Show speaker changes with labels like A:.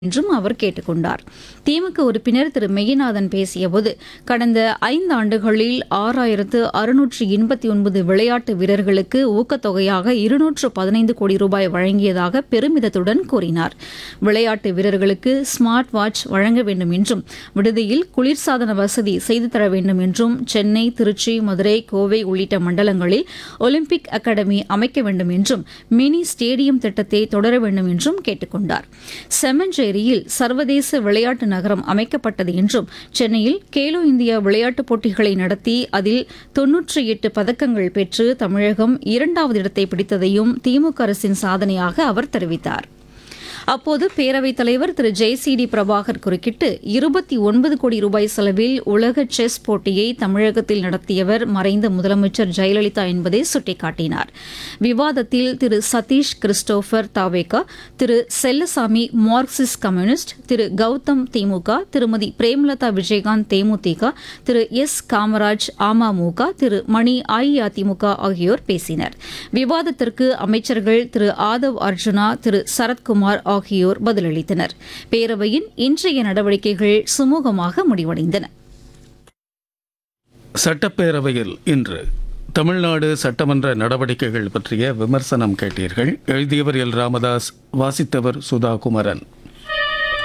A: என்றும் அவர் கேட்டுக்கொண்டார் திமுக உறுப்பினர் திரு மெய்யநாதன் பேசியபோது கடந்த ஐந்து ஆண்டுகளில் ஆறாயிரத்து அறுநூற்று எண்பத்தி ஒன்பது விளையாட்டு வீரர்களுக்கு ஊக்கத்தொகையாக இருநூற்று பதினைந்து கோடி ரூபாய் வழங்கியதாக பெருமிதத்துடன் கூறினார் விளையாட்டு வீரர்களுக்கு ஸ்மார்ட் வாட்ச் வழங்க வேண்டும் என்றும் விடுதியில் குளிர்சாதன வசதி செய்து தர வேண்டும் என்றும் சென்னை திருச்சி மதுரை கோவை உள்ளிட்ட மண்டலங்களில் ஒலிம்பிக் அகாடமி அமைக்க வேண்டும் என்றும் மினி ஸ்டேடியம் திட்டத்தை தொடர வேண்டும் என்றும் கேட்டுக் கொண்டார் செமஞ்சேரியில் சர்வதேச விளையாட்டு நகரம் அமைக்கப்பட்டது என்றும் சென்னையில் கேலோ இந்தியா விளையாட்டுப் போட்டிகளை நடத்தி அதில் தொன்னூற்றி எட்டு பதக்கங்கள் பெற்று தமிழகம் இரண்டாவது இடத்தை பிடித்ததையும் திமுக அரசின் சாதனையாக அவர் தெரிவித்தார் அப்போது பேரவைத் தலைவர் திரு ஜெயசிடி பிரபாகர் குறுக்கிட்டு இருபத்தி ஒன்பது கோடி ரூபாய் செலவில் உலக செஸ் போட்டியை தமிழகத்தில் நடத்தியவர் மறைந்த முதலமைச்சர் ஜெயலலிதா என்பதை சுட்டிக்காட்டினார் விவாதத்தில் Thiru Satish Christopher TVK Thiru Chellasamy Marxist Communist Thiru Gautham DMK Thirumathi Premalatha Vijayakanth DMDK Thiru S Kamaraj AMMK Thiru Mani AIADMK ஆகியோர் பேசினர் விவாதத்திற்கு அமைச்சர்கள் திரு ஆதவ் அர்ஜுனா திரு சரத்குமார் ஆகியோர் பதிலளித்தனர் பேரவையின் இன்றைய நடவடிக்கைகள் சுமூகமாக முடிவடைந்தன
B: சட்டப்பேரவையில் இன்று தமிழ்நாடு சட்டமன்ற நடவடிக்கைகள் பற்றிய விமர்சனம் கேட்டீர்கள் எழுதியவர் எல் ராமதாஸ் வாசித்தவர் சுதா குமரன்